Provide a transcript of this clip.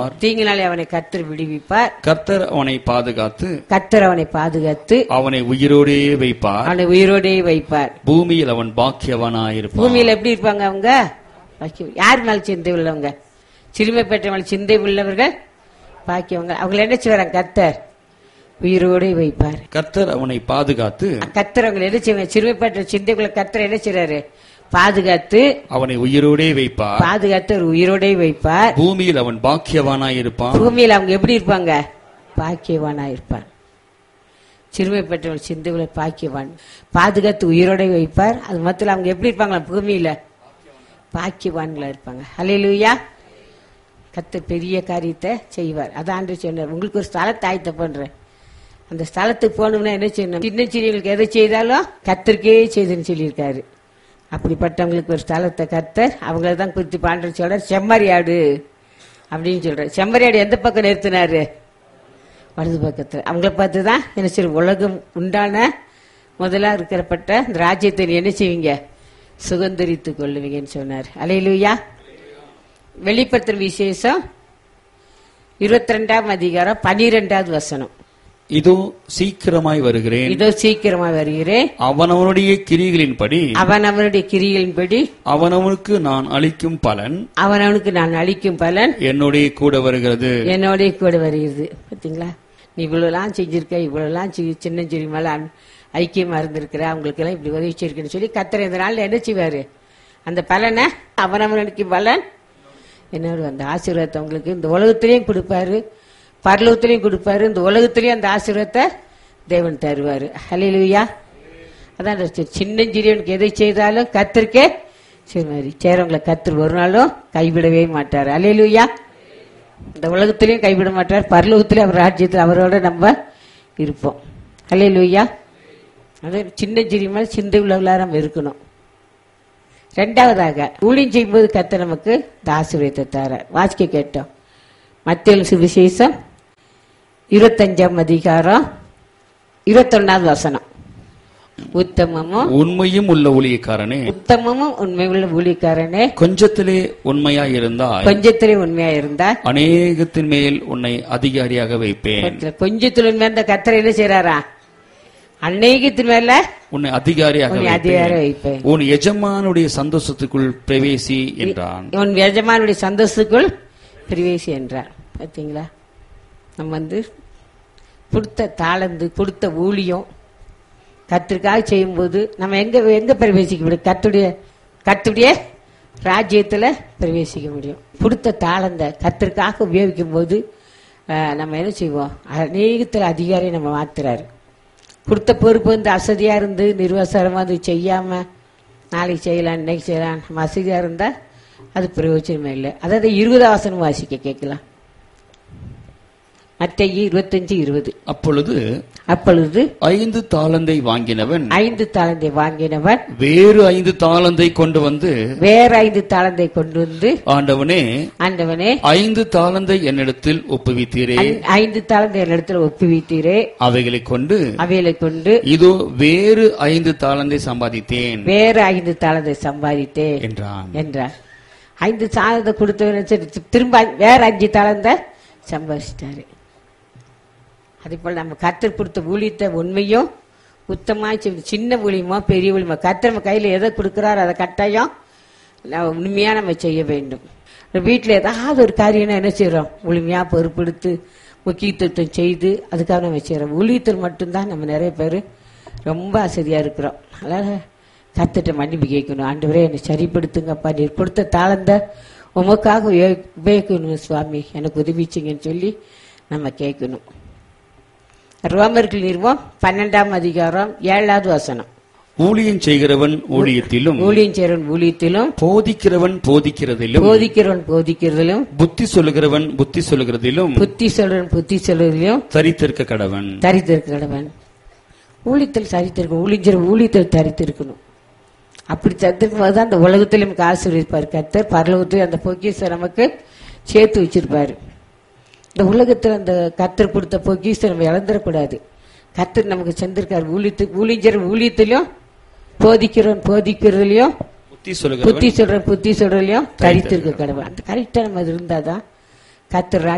விடுவிப்பார் தீங்கினாலே அவனை கத்தர் விடுவிப்பார் கர்த்தர் அவனை பாதுகாத்து கத்தர் அவனை பாதுகாத்து அவனை உயிரோடே வைப்பார் அவனை உயிரோடே வைப்பார் பூமியில் அவன் பாக்கியவனாயிருப்பான் பூமியில எப்படி இருப்பாங்க அவங்க பாக்கியம். யார் மேல சிந்தை உள்ளவங்க சிறுமைப்பேட்டை மேல சிந்தை உள்ளவர்கள் பாக்கியவங்க அவங்களை என்ன செய்வாங்க கத்தர் உயிரோடே வைப்பார் கர்த்தர் அவனை பாதுகாத்து கத்தர் அவங்களை என்ன செய்வாங்க சிறுமைப்பேட்டை சிந்தைக்குள்ள கத்தர் என்ன செய்றாரு பாதுகாத்து அவனை உயிரோடே வைப்பார் பாதுகாத்து ஒரு உயிரோடே வைப்பார் பூமியில் அவன் பாக்கியவானாயிருப்பான் பூமியில அவங்க எப்படி இருப்பாங்க பாக்கியவானா இருப்பான் சிறுமை பெற்றவன் சிந்துகளை பாக்கியவான் பாதுகாத்து உயிரோட வைப்பார் அது மொத்தத்தில் அவங்க எப்படி இருப்பாங்களா பூமியில பாக்கியவான்களா இருப்பாங்க ஹalleluya கத்த பெரிய காரியத்தை செய்வார் அதான் ஆண்டு சொன்னார் உங்களுக்கு ஒரு ஸ்தலத்தை ஆயத்த பண்றேன் அந்த ஸ்தலத்துக்கு போகணும்னா என்ன செய்யணும் சின்ன சிறியவங்களுக்கு எதை செய்தாலும் கத்தருக்கே செய்துன்னு சொல்லியிருக்காரு அப்படிப்பட்டவங்களுக்கு ஒரு ஸ்தலத்தை கத்தர் அவங்கள தான் குறித்து பாண்டு சொல்றார் செம்மறியாடு அப்படின்னு சொல்றாரு செம்மறியாடு எந்த பக்கம் நிறுத்தினாரு வலது பக்கத்தில் அவங்கள பார்த்து தான் என்ன சரி உலகம் உண்டான முதலா இருக்கிறப்பட்ட இந்த ராஜ்யத்தை நீ என்ன செய்வீங்க சுதந்திரித்துக் கொள்ளுவீங்கன்னு சொன்னார் அலையிலுயா வெளிப்படுத்துற விசேஷம் இருபத்தி ரெண்டாம் அதிகாரம் பனிரெண்டாவது வசனம் இதோ சீக்கிரமாய் வருகிறேன் இதோ சீக்கிரமா வருகிறேன் அவனவனுடைய கிரிகளின்படி அவன் அவனுடைய கிரிகளின்படி அவனவனுக்கு நான் அளிக்கும் பலன் அவன் அவனுக்கு நான் அளிக்கும் பலன் என்னுடைய கூட வருகிறது என்னோடய கூட வருகிறது பார்த்தீங்களா நீ இவ்வளோலாம் செஞ்சிருக்க இவ்வளோலாம் சி- சின்ன சிறு மேலே ஐக்கியமா இருந்திருக்கிற அவங்களுக்கெல்லாம் இப்படி உதவி செய்யிருக்குன்னு சொல்லி கத்தர் இந்த நாள்ல என்ன செய்வாரு அந்த பலனை அவனவனுக்கு பலன் என்னோட அந்த ஆசீர்வாதத்தை உங்களுக்கு இந்த உலகத்திலையும் கொடுப்பாரு பரலோகத்திலையும் கொடுப்பாரு இந்த உலகத்திலையும் அந்த ஆசீர்வாதத்தை தேவன் தருவாரு ஹalleluya அதான் அந்த சி- சின்ன சிறியவனுக்கு எதை செய்தாலும் கத்திருக்கே சரி மாதிரி சேரவங்களை கத்தர் ஒரு நாளும் கைவிடவே மாட்டார் ஹalleluya இந்த உலகத்திலையும் கைவிட மாட்டார் பரலோகத்திலே அவர் ராஜ்யத்தில் அவரோட நம்ம இருப்போம் ஹalleluya அது சின்ன சிறியமான சிந்தை உள்ளவர்களாக நம்ம இருக்கணும் ரெண்டாவதாக ஊழியம் செய்யும்போது கத்த நமக்கு இந்த ஆசீர்வாதத்தை தர வாசிக்க கேட்டோம் மத்திய சுவிசேஷம் இருபத்தஞ்சாம் அதிகாரம் இருபத்தொன்னாவது வசனம் உத்தமமும் உண்மையும் உள்ள ஊழியக்காரனே உத்தமமும் உண்மையுள்ள ஊழியக்காரனே கொஞ்சத்திலே உண்மையாய் இருந்தாய் கொஞ்சத்திலே உண்மையா இருந்தா அநேகத்தின் மேல் உன்னை அதிகாரியாக வைப்பேன் கொஞ்சத்துல உண்மையா இருந்த கத்தரை என்ன செய்யறாரா அநேகத்தின் மேல உன்னை அதிகாரியாக உன்னை அதிகாரம் வைப்பேன் வைப்பேன் உன் எஜமானுடைய சந்தோஷத்துக்குள் பிரவேசி என்றான் உன் எஜமானுடைய சந்தோஷத்துக்குள் பிரவேசி என்றார் பார்த்தீங்களா நம்ம வந்து கொடுத்த தாளந்து கொடுத்த ஊழியம் கத்திற்காக செய்யும்போது நம்ம எங்க எங்க பிரவேசிக்க முடியும் கத்துடைய கத்துடைய ராஜ்யத்துல பிரவேசிக்க முடியும் கொடுத்த தாளந்த கத்திற்காக உபயோகிக்கும் போது அஹ், நம்ம என்ன செய்வோம் அநேகத்தில் அதிகாரி நம்ம மாத்துறாரு கொடுத்த பொறுப்பு வந்து அசதியா இருந்து நிர்வசரமா வந்து செய்யாம நாளைக்கு செய்யலாம் இன்னைக்கு செய்யலாம் நம்ம அசதியா இருந்தா அது பிரயோஜனமே இல்லை அதாவது இருபது ஆசனம் வாசிக்க கேட்கலாம் மத்திய இருபத்தஞ்சு இருபது அப்பொழுது அப்பொழுது ஐந்து தாளந்தை வாங்கினவன் ஐந்து தாளந்தை வாங்கினவன் வேறு ஐந்து தாளந்தை கொண்டு வந்து வேற ஐந்து தாளந்தை கொண்டு வந்து ஆண்டவனே ஆண்டவனே ஐந்து தாளந்தை என்னிடத்தில் ஒப்புவித்தீரே ஐ- ஐந்து தாளந்தை என்னிடத்துல ஒப்புவித்தீரே அவைகளை கொண்டு அவைகளை கொண்டு இதோ வேறு ஐந்து தாளந்தை சம்பாதித்தேன் வேற ஐந்து தாளந்தை சம்பாதித்தேன் என்றான் என்றார் ஐந்து தாளத்தை கொடுத்தவன் சரி, திரும்ப வேற அஞ்சு தாளந்த சம்பாதிச்சிட்டாரு அதே போல நம்ம கத்தர் கொடுத்த ஊழியத்தை உண்மையும் உத்தமா செய்~ சின்ன ஊழியமோ பெரிய ஊழியமோ கத்தர் நம்ம கையில எதை கொடுக்கிறாரோ அதை கட்டாயம் நம்ம உண்மையா நம்ம செய்ய வேண்டும் வீட்டில் ஏதாவது ஒரு காரியம்னா என்ன செய்றோம் முழுமையா பொறுப்பெடுத்து முக்கியத்துவம் செய்து அதுக்காக நம்ம செய்றோம் ஊழியத்தில் மட்டும்தான் நம்ம நிறைய பேர் ரொம்ப அசதியா இருக்கிறோம் அதனால கத்துட்ட மன்னிப்பு கேட்கணும் ஆண்டவரே என்னை சரிப்படுத்துங்கப்பா நீர் கொடுத்த தாளந்த உமக்காக உபயோ- உபயோகிக்கணும் சுவாமி எனக்கு உதவிச்சிங்கன்னு சொல்லி நம்ம கேட்கணும் ரோமர்கள் நிறுவம் பன்னெண்டாம் அதிகாரம் ஏழாவது வசனம் ஊழியம் செய்கிறவன் ஊழியத்திலும் ஊழியம் செய்றவன் ஊழியத்திலும் போதிக்கிறவன் போதிக்கிறதிலும் போதிக்கிறவன் போதிக்கிறதிலும் புத்தி சொல்லுகிறவன் புத்தி சொல்லுகிறதிலும் புத்தி சொல்றவன் புத்தி சொல்றதிலும் தரித்திருக்க கடவன் தரித்திருக்கிறவன் ஊழியத்தில் சரித்திருக்கணும் ஊழியர் ஊழியத்தில் தரித்திருக்கணும் அப்படி தரித்திருக்கும் போது அந்த உலகத்தில் நமக்கு ஆசீர்வதிப்பார் கர்த்தர் பரலோகத்தில் அந்த பொக்கிஷத்தை நமக்கு சேர்த்து வச்சிருப்பாரு இந்த உலகத்தில் அந்த கர்த்தர் கொடுத்த பொக்கிஷத்தை நம்ம இழந்துடக்கூடாது கர்த்தர் நமக்கு செஞ்சிருக்காரு ஊழியத்து ஊழியர் ஊழியத்திலும் போதிக்கிறவன் போதிக்கிறதுலயும் புத்தி சொல்லுகிறவன் புத்தி சொல்றேன் புத்தி சொல்றதுலயும் தரித்திருக்க கடவுள் அந்த கரெக்டா நம்ம அது இருந்தாதான் கர்த்தர்